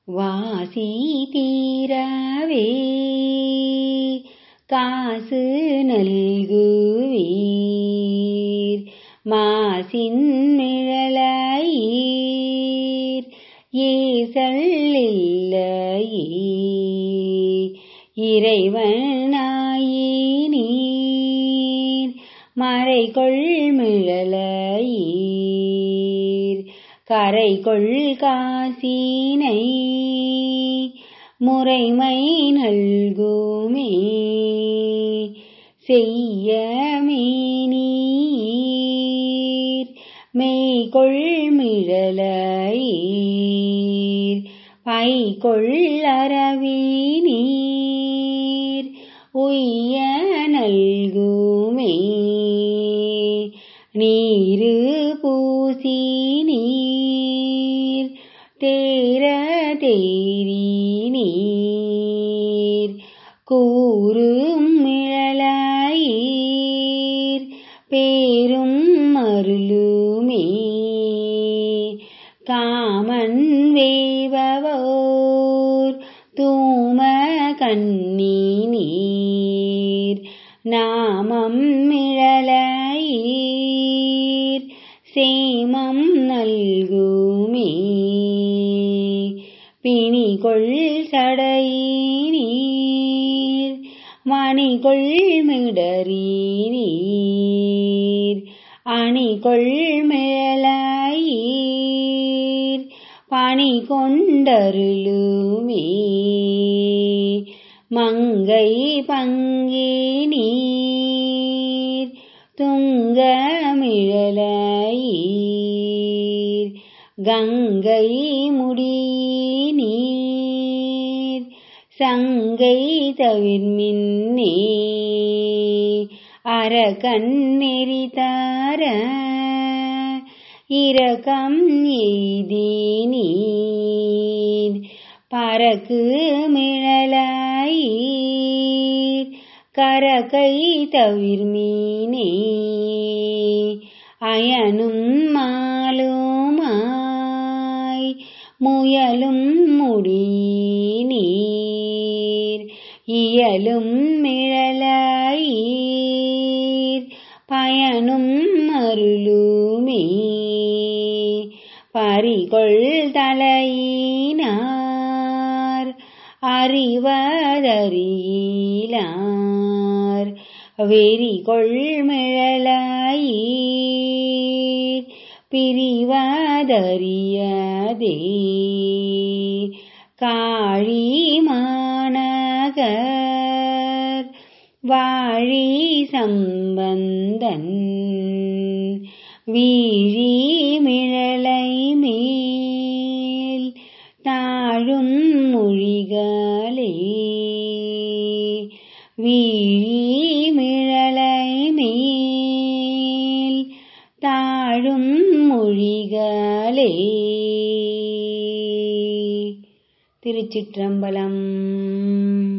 வாசி தீரவே காசு நல்குவீர் மாசின் மிழலையீர் ஏசல் இல்லையே இறைவனாயினீர் மறைகொள் மிழலையீர் கரைகொள் காசினை முறைமை நல்குமே செய்ய மேனீர் மெய்கொள் மிழலையீர் பைகொள் அரவினீர் உய்ய நல்குமே நீரு பூசி நீர் தேர தேரி நீர் கூறும் மிழலையீர் பேரும் அருளுமே காமன் வேவவோர் தூம கண்ணி நீர் நாமம் மிழலையீர் சேமம் நல்குமே பிணிகொள் சடையினீர் மணிகொள் மிடறி நீர் அணிகொள் மிழலையீர் பணி கொண்டருளுமே மங்கை பங்கே நீர் துங்க மிழலையீர் கங்கை முடி நீர் சங்கை தவிர்மின்னே அரகன் நெறிதார இரகம் எய்தி நீர் பறக்கு மிழலையீர் கரகை தவிர்மீனே அயனும் மாலுமாய் முயலும் முடி நீர் இயலும் மிழலையீர் பயனும் அருளுமே பறிகொள் தலையினார் அறிவதறியிலார் வெறிகொள் மிழலையீர் பிரிவதறியதே காழி மாநகர் வாழி சம்பந்தன் வீழி மிழலை மேல் தாழும் மொழிகளே வீழி மிழலை மேல் தாழும் மொழிகளே திருச்சிற்றம்பலம்